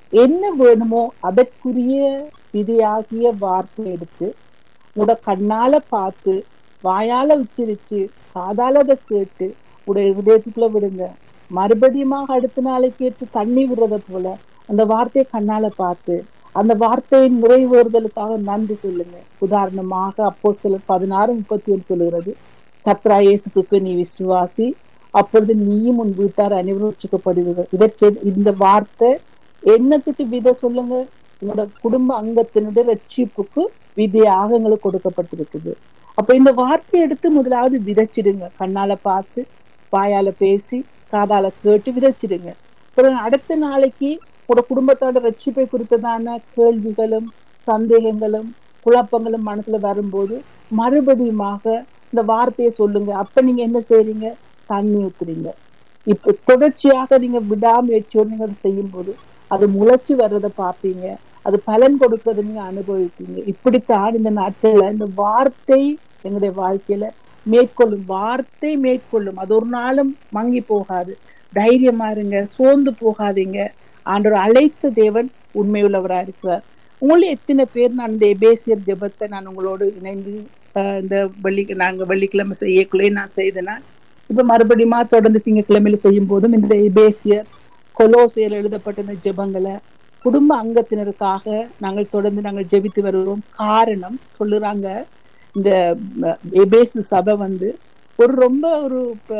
என்ன வேணுமோ அதற்குரிய விதையாகிய வார்த்தை எடுத்து உங்களோட கண்ணால பார்த்து வாயால உச்சரிச்சு காதால அதை கேட்டு உடைய இதயத்துக்குள்ள விடுங்க மறுபடியுமாக அடுத்த நாளைக்கு கேட்டு தண்ணி விடுறத போல அந்த வார்த்தையை கண்ணால பார்த்து அந்த வார்த்தையின் நிறைவேறுதலுக்காக நன்றி சொல்லுங்க உதாரணமாக அப்போ சிலர் பதினாறு முப்பத்தி ஒன்று சொல்லுகிறது கத்ரா இயேசு கிறிஸ்துவ நீ விசுவாசி அப்பொழுது நீயும் உன் வீட்டார் அனைவரும் ரட்சிக்கப்படுவீர்கள் இதற்கு இந்த வார்த்தை என்னத்துக்கு விதை சொல்லுங்க உங்களோட குடும்ப அங்கத்தினுடைய ரட்சிப்புக்கு விதையாக எங்களுக்கு கொடுக்கப்பட்டிருக்குது அப்ப இந்த வார்த்தையை எடுத்து முதலாவது விதைச்சிடுங்க கண்ணால பார்த்து வாயால பேசி காதால கேட்டு விதைச்சிடுங்க அப்புறம் அடுத்த நாளைக்கு உங்களோட குடும்பத்தோட ரட்சிப்பை குறித்ததான கேள்விகளும் சந்தேகங்களும் குழப்பங்களும் மனசுல வரும்போது மறுபடியுமாக இந்த வார்த்தையை சொல்லுங்க அப்ப நீங்க என்ன செய்றீங்க தண்ணி ஊத்துறீங்க இப்ப தொடர்ச்சியாக நீங்க விடாமுயற்சியோடு நீங்க அதை செய்யும் போது அது முளைச்சு வர்றதை பார்ப்பீங்க அது பலன் கொடுக்கறத நீங்க அனுபவிப்பீங்க இப்படித்தான் இந்த நாட்கள்ல இந்த வார்த்தை எங்களுடைய வாழ்க்கையில மேற்கொள்ளும் வார்த்தை மேற்கொள்ளும் அது ஒரு நாளும் மங்கி போகாது தைரியமா இருங்க சோர்ந்து போகாதீங்க ஆண்டவர் அழைத்த தேவன் உண்மையுள்ளவரா இருக்கிறார் உங்களை எத்தனை பேர் நான் இந்த எபேசியர் ஜெபத்தை நான் உங்களோடு இணைந்து இந்த வெள்ளி நாங்க வெள்ளிக்கிழமை செய்யக்குள்ளே நான் செய்தேன்னா இப்ப மறுபடியுமா தொடர்ந்து திங்கக்கிழமையில செய்யும் போதும் இந்த எபேசியர் கொலோசியர் எழுதப்பட்ட இந்த ஜெபங்களை குடும்ப அங்கத்தினருக்காக நாங்கள் தொடர்ந்து நாங்கள் ஜெபித்து வருகிறோம் காரணம் சொல்லுறாங்க இந்த எபேசு சபை வந்து ஒரு ரொம்ப ஒரு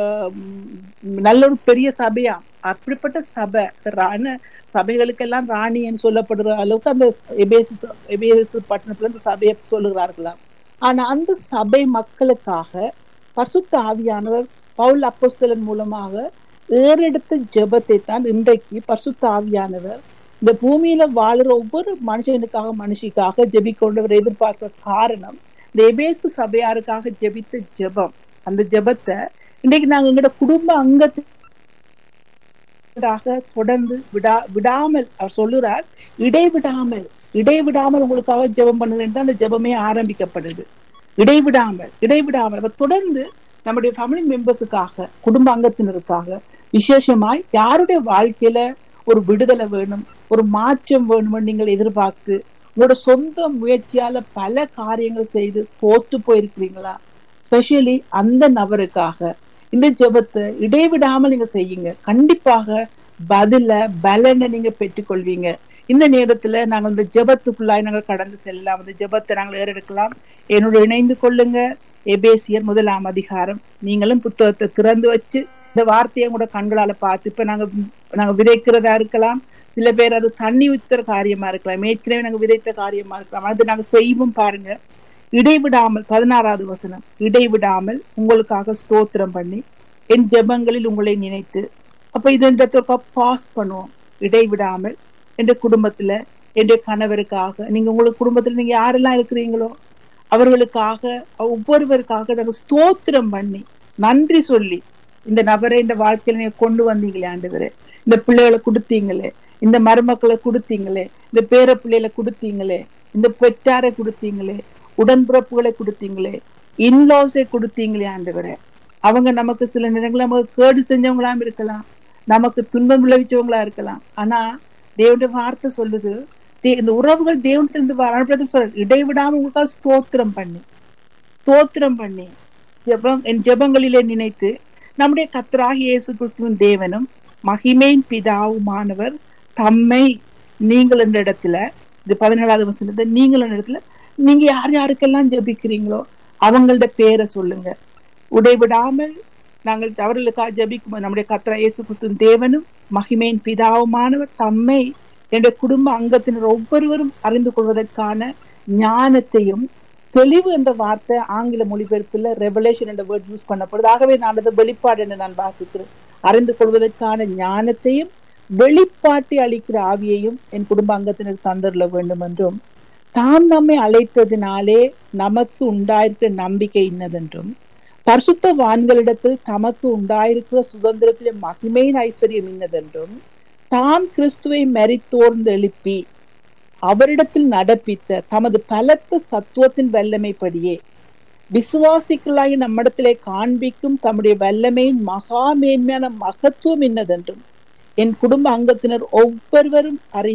நல்ல ஒரு பெரிய சபையா அப்படிப்பட்ட சபை ராண சபைகளுக்கெல்லாம் ராணின்னு சொல்லப்படுற அளவுக்கு அந்த எபேசு எபேசு பட்டணத்துல இந்த சபையை சொல்லுகிறார்களாம் ஆனா அந்த சபை மக்களுக்காக பரிசுத்த ஆவியானவர் பவுல் அப்போஸ்தலன் மூலமாக ஏறெடுத்த ஜெபத்தை தான் இன்றைக்கு பரிசுத்த ஆவியானவர் இந்த பூமியில வாழுற ஒவ்வொரு மனுஷனுக்காக மனுஷிக்காக ஜெபிக்கொண்டவர் எதிர்பார்க்கிற காரணம் இந்த எபேசு சபையாருக்காக ஜெபித்த ஜெபம் அந்த ஜெபத்தை இன்னைக்கு நாங்க எங்களோட குடும்ப அங்கத்து தொடர்ந்து விடா விடாமல் அவர் சொல்லுறார் இடைவிடாமல் இடைவிடாமல் உங்களுக்காக ஜெபம் பண்ணுறேன் அந்த ஜெபமே ஆரம்பிக்கப்படுது இடைவிடாமல் இடைவிடாமல் அவர் தொடர்ந்து நம்முடைய ஃபேமிலி மெம்பர்ஸுக்காக குடும்ப அங்கத்தினருக்காக விசேஷமாய் யாருடைய வாழ்க்கையில ஒரு விடுதலை வேணும் ஒரு மாற்றம் வேணும்னு நீங்கள் எதிர்பார்த்து உங்களோட சொந்த முயற்சியால பல காரியங்கள் செய்து தோத்து போயிருக்கிறீங்களா ஸ்பெஷலி அந்த நபருக்காக இந்த ஜெபத்தை இடைவிடாமல் நீங்க செய்யுங்க கண்டிப்பாக பதில பலனை நீங்க பெற்றுக்கொள்வீங்க இந்த நேரத்துல நாங்கள் இந்த ஜெபத்துக்குள்ளாய் நாங்கள் கடந்து செல்லலாம் அந்த ஜெபத்தை நாங்கள் ஏறெடுக்கலாம் என்னோட இணைந்து கொள்ளுங்க எபேசியர் முதலாம் அதிகாரம் நீங்களும் புத்தகத்தை திறந்து வச்சு இந்த வார்த்தையை கூட கண்களால பார்த்து இப்ப நாங்க நாங்க விதைக்கிறதா இருக்கலாம் சில பேர் அது தண்ணி ஊத்துற காரியமா இருக்கலாம் ஏற்கனவே நாங்க விதைத்த காரியமா இருக்கலாம் அது நாங்க செய்வோம் பாருங்க இடைவிடாமல் பதினாறாவது வசனம் இடைவிடாமல் உங்களுக்காக ஸ்தோத்திரம் பண்ணி என் ஜெபங்களில் உங்களை நினைத்து அப்ப இது பாஸ் பண்ணுவோம் இடைவிடாமல் என்ற குடும்பத்துல என்ற கணவருக்காக நீங்க உங்களுக்கு குடும்பத்துல நீங்க யாரெல்லாம் இருக்கிறீங்களோ அவர்களுக்காக ஒவ்வொருவருக்காக நாங்க ஸ்தோத்திரம் பண்ணி நன்றி சொல்லி இந்த நபரை இந்த வாழ்க்கையில நீங்க கொண்டு வந்தீங்களே ஆண்டவரே இந்த பிள்ளைகளை கொடுத்தீங்களே இந்த மருமக்களை கொடுத்தீங்களே இந்த பேர பிள்ளைகளை கொடுத்தீங்களே இந்த பெற்றாரை கொடுத்தீங்களே உடன்பிறப்புகளை கொடுத்தீங்களே இன்லாஸை கொடுத்தீங்களே ஆண்டவரே அவங்க நமக்கு சில நேரங்களில் நமக்கு கேடு செஞ்சவங்களாம் இருக்கலாம் நமக்கு துன்பம் விளைவிச்சவங்களா இருக்கலாம் ஆனா தேவனுடைய வார்த்தை சொல்லுது இந்த உறவுகள் தேவனத்திலிருந்து அனுப்புறது சொல்ற இடைவிடாம உங்களுக்காக ஸ்தோத்திரம் பண்ணி ஸ்தோத்திரம் பண்ணி ஜெபம் என் ஜெபங்களிலே நினைத்து நம்முடைய கத்தராகி இயேசு கிறிஸ்துவின் தேவனும் மகிமையின் பிதாவுமானவர் தம்மை நீங்கள் என்ற இடத்துல இது பதினேழாவது வசனத்தை நீங்கள் என்ற இடத்துல நீங்க யார் யாருக்கெல்லாம் ஜபிக்கிறீங்களோ அவங்களோட பேரை சொல்லுங்க உடைவிடாமல் நாங்கள் அவர்களுக்காக ஜபிக்கும் நம்முடைய கத்திரா இயேசு கிறிஸ்துவின் தேவனும் மகிமையின் பிதாவுமானவர் தம்மை என்ற குடும்ப அங்கத்தினர் ஒவ்வொருவரும் அறிந்து கொள்வதற்கான ஞானத்தையும் தெளிவு என்ற வார்த்தை ஆங்கில மொழிபெயர்ப்புல ரெவலேஷன் என்ற வேர்ட் யூஸ் பண்ணப்படுது ஆகவே நான் அதை வெளிப்பாடு என்று நான் வாசிக்கிறேன் அறிந்து கொள்வதற்கான ஞானத்தையும் வெளிப்பாட்டை அளிக்கிற ஆவியையும் என் குடும்ப அங்கத்தினருக்கு தந்தருள வேண்டும் என்றும் தாம் நம்மை அழைத்ததினாலே நமக்கு உண்டாயிருக்கிற நம்பிக்கை இன்னதென்றும் பரிசுத்த வான்களிடத்தில் தமக்கு உண்டாயிருக்கிற சுதந்திரத்திலே மகிமையின் ஐஸ்வர்யம் இன்னதென்றும் தாம் கிறிஸ்துவை மறித்தோர்ந்து எழுப்பி அவரிடத்தில் நடப்பித்த தமது பலத்த சத்துவத்தின் வல்லமைப்படியே விசுவாசிகளாகி நம்மிடத்திலே காண்பிக்கும் தம்முடைய வல்லமையின் மகா மேன்மையான மகத்துவம் என்னதென்றும் என் குடும்ப அங்கத்தினர் ஒவ்வொருவரும் அறிய